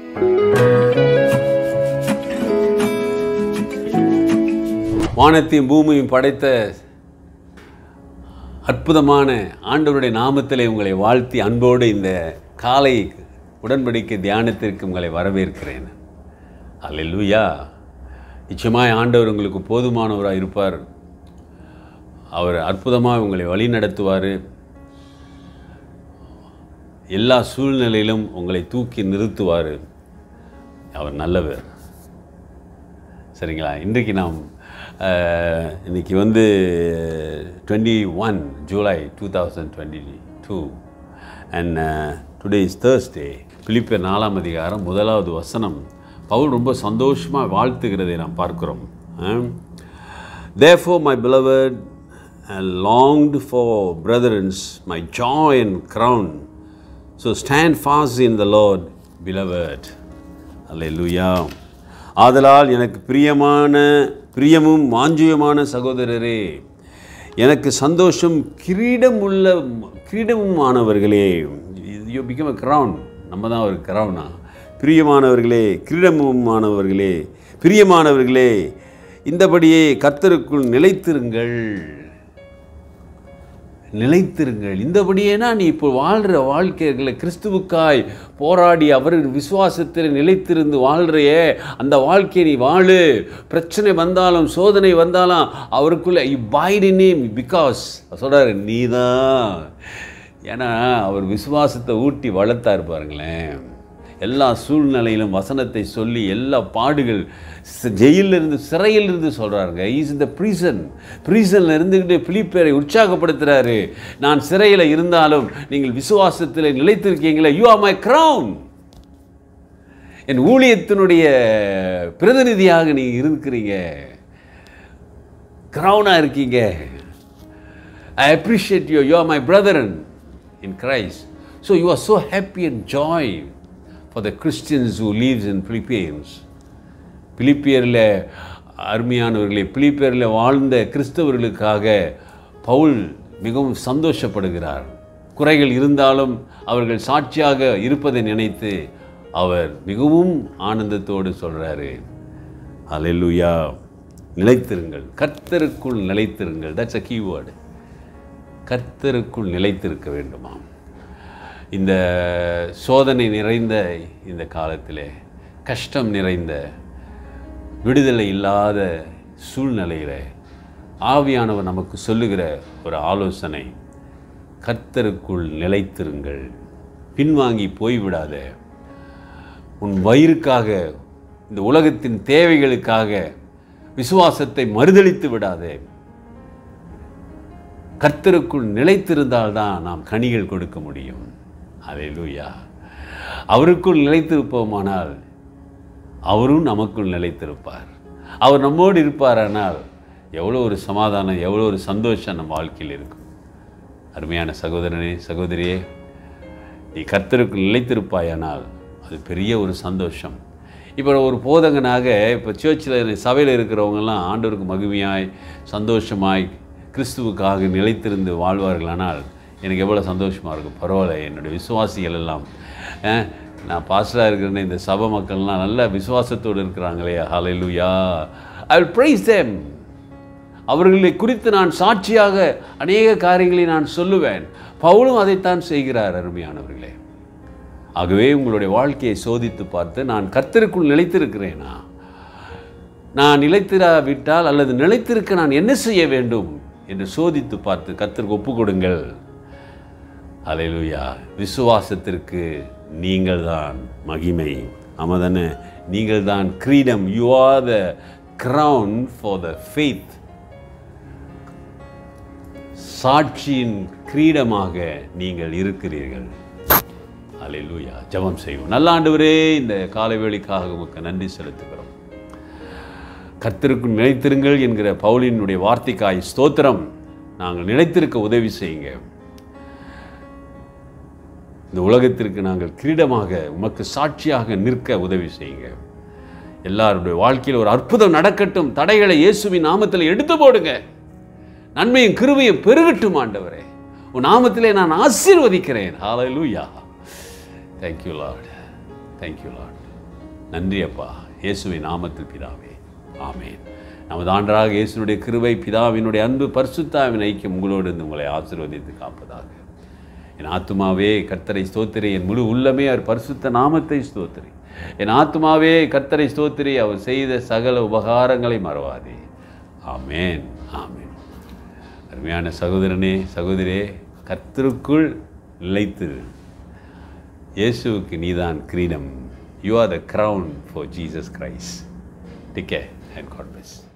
வானத்தையும் பூமியும் படைத்த அற்புதமான ஆண்டவருடைய நாமத்திலே உங்களை வாழ்த்தி அன்போடு இந்த காலை உடன்படிக்கை தியானத்திற்கு உங்களை வரவேற்கிறேன் அல்லேலூயா நிச்சயமாய் ஆண்டவர் உங்களுக்கு போதுமானவராக இருப்பார் அவர் அற்புதமாக உங்களை வழி நடத்துவார் எல்லா சூழ்நிலையிலும் உங்களை தூக்கி நிறுத்துவார் அவர் நல்லவர் சரிங்களா இன்றைக்கு நாம் அஹ், இன்னைக்கு வந்து twenty one July two thousand twenty two and today is Thursday பிலிப்பியர் நாலாம் அதிகாரம் முதலாவது வசனம் பவுல் ரொம்ப சந்தோஷமாக வாழ்த்துகிறதை நாம் பார்க்கிறோம் Therefore, my beloved, I longed for brethrens, my joy and crown. So stand fast in the Lord, beloved. அல்லேலூயா ஆதலால் எனக்கு பிரியமான பிரியமும் வாஞ்சியமான சகோதரரே எனக்கு சந்தோஷம் கிரீடம் உள்ள கிரீடமுமானவர்களே யூ பிகம் அ crown நம்ம தான் ஒரு கிரவுனா பிரியமானவர்களே கிரீடமுமானவர்களே பிரியமானவர்களே இந்தபடியே கர்த்தருக்குள் நிலைத்திருங்கள் நிலைத்திருங்கள் இந்தபடியேனா நீ இப்போ வாழ்கிற வாழ்க்கைகளை கிறிஸ்துவுக்காய் போராடி அவர் விசுவாசத்தில் நிலைத்திருந்து வாழ்கிறையே அந்த வாழ்க்கையை நீ வாழு பிரச்சனை வந்தாலும் சோதனை வந்தாலும் அவருக்குள்ள you fight in name because சொல்கிறாரு நீ தான் ஏன்னா அவர் விசுவாசத்தை ஊட்டி வளர்த்தாரு பாருங்களேன் எல்லா சூழ்நிலையிலும் வசனத்தை சொல்லி எல்லா பாடுகள் ச- ஜெயிலிருந்து சிறையிலிருந்து சொல்கிறாருங்க ஈஸ் இந்த ப்ரீசன் ப்ரீசனில் இருந்துக்கிட்டு பிலிப்பேரை உற்சாகப்படுத்துகிறாரு நான் சிறையில் இருந்தாலும் நீங்கள் விசுவாசத்தில் நிலைத்திருக்கீங்களே யூ ஆர் மை crown என் ஊழியத்தினுடைய பிரதிநிதியாக நீங்கள் இருக்கிறீங்க க்ரௌனாக இருக்கீங்க I appreciate you. You are my brethren in Christ. So you are so happy and joy for the Christians who lives in Philippines. பிலிப்பியரில் அருமையானவர்களே பிலிப்பியரில் வாழ்ந்த கிறிஸ்தவர்களுக்காக பவுல் மிகவும் சந்தோஷப்படுகிறார் குறைகள் இருந்தாலும் அவர்கள் சாட்சியாக இருப்பதை நினைத்து அவர் மிகவும் ஆனந்தத்தோடு சொல்கிறாரு அல்லேலூயா நிலைத்திருங்கள் கர்த்தருக்குள் நிலைத்திருங்கள் தட்ஸ் அ கீவேர்டு கர்த்தருக்குள் நிலைத்திருக்க வேண்டுமாம் இந்த சோதனை நிறைந்த இந்த காலத்திலே கஷ்டம் நிறைந்த விடுதலை இல்லாத சூழ்நிலையில் ஆவியானவர் நமக்கு சொல்லுகிற ஒரு ஆலோசனை கர்த்தருக்குள் நிலைத்திருங்கள் பின்வாங்கி போய்விடாத உன் வயிறுக்காக இந்த உலகத்தின் தேவைகளுக்காக விசுவாசத்தை மறுதளித்து விடாதே கர்த்தருக்குள் நிலைத்திருந்தால்தான் நாம் கனிகள் கொடுக்க முடியும் அல்லேலூயா அவருக்குள் நிலைத்திருப்போமானால் அவரும் நமக்குள் நிலைத்திருப்பார் அவர் நம்மோடு இருப்பாரானால் எவ்வளோ ஒரு சமாதானம் எவ்வளோ ஒரு சந்தோஷம் நம்ம வாழ்க்கையில் இருக்கும் அருமையான சகோதரனே சகோதரியே நீ கர்த்தருக்குள் நிலைத்திருப்பாயானால் அது பெரிய ஒரு சந்தோஷம் இப்போ ஒரு போதகனாக இப்போ சர்ச்சில் சபையில் இருக்கிறவங்கெல்லாம் ஆண்டவருக்கு மகிமையாய் சந்தோஷமாய் கிறிஸ்துவுக்காக நிலைத்திருந்து வாழ்வார்களானால் எனக்கு எவ்வளோ சந்தோஷமாக இருக்கும் பரவாயில்ல என்னுடைய விசுவாசிகள் எல்லாம் அஹ், நான் பாஸ்டராக இருக்கிறேன்னு இந்த சபை மக்கள்லாம் நல்ல விசுவாசத்தோடு இருக்கிறாங்களே ஹalleluya ஐ வில் praise them அவர்களை குறித்து நான் சாட்சியாக அநேக காரியங்களை நான் சொல்லுவேன் பவுலும் அதைத்தான் செய்கிறார் அருமையானவர்களே ஆகவே உங்களுடைய வாழ்க்கையை சோதித்து பார்த்து நான் கர்த்தருக்குள் நிலைத்திருக்கிறேனா நான் நிலைத்திராவிட்டால் அல்லது நிலைத்திருக்க நான் என்ன செய்ய வேண்டும் என்று சோதித்து பார்த்து கர்த்தருக்கு ஒப்பு கொடுங்கள் அலையிலுயா விசுவாசத்திற்கு நீங்கள் தான் மகிமை ஆமாதானே நீங்கள் தான் கிரீடம் you are the crown for the faith சாட்சியின் கிரீடமாக நீங்கள் இருக்கிறீர்கள் அல்லேலூயா ஜெபம் செய்வோம் நல்ல ஆண்டவரே இந்த காலை வேளைக்காக உமக்கு நன்றி செலுத்துகிறோம் கர்த்தருக்குள் நிலைத்திருங்கள் என்கிற பவுலினுடைய வார்த்தைக்காய் ஸ்தோத்திரம் நாங்கள் நிலைத்திருக்க உதவி செய்யுங்க இந்த உலகத்திற்கு நாங்கள் கிரீடமாக உமக்கு சாட்சியாக நிற்க உதவி செய்யுங்க எல்லாருடைய வாழ்க்கையில் ஒரு அற்புதம் நடக்கட்டும் தடைகளை இயேசுவின் நாமத்தில் எடுத்து போடுங்க நன்மையும் கிருபையும் பெருகட்டும் ஆண்டவரே உன் நாமத்திலே நான் ஆசீர்வதிக்கிறேன் ஹalleluya thank you lord thank you lord நன்றி அப்பா இயேசுவின் நாமத்தில் பிதாவே ஆமென் நமது ஆண்டராக இயேசுனுடைய கிருபை பிதாவினுடைய அன்பு பரிசுத்தாவின் ஐக்கியம் உங்களோடு இருந்து உங்களை ஆசீர்வதித்து காப்பதாக என் ஆத்துமாவே கர்த்தரை ஸ்தோத்திரி என் முழு உள்ளமே அவர் பரிசுத்த நாமத்தை ஸ்தோத்திரி என் ஆத்துமாவே கர்த்தரை ஸ்தோத்திரி அவர் செய்த சகல உபகாரங்களை மறவாதே ஆமென் ஆமென் அருமையான சகோதரனே சகோதரே கர்த்தருக்குள் நிலைத்திரு இயேசுவுக்கு நீதான் கிரீடம் you are the crown for Jesus Christ டிக்கே அண்ட் காட் பிளஸ்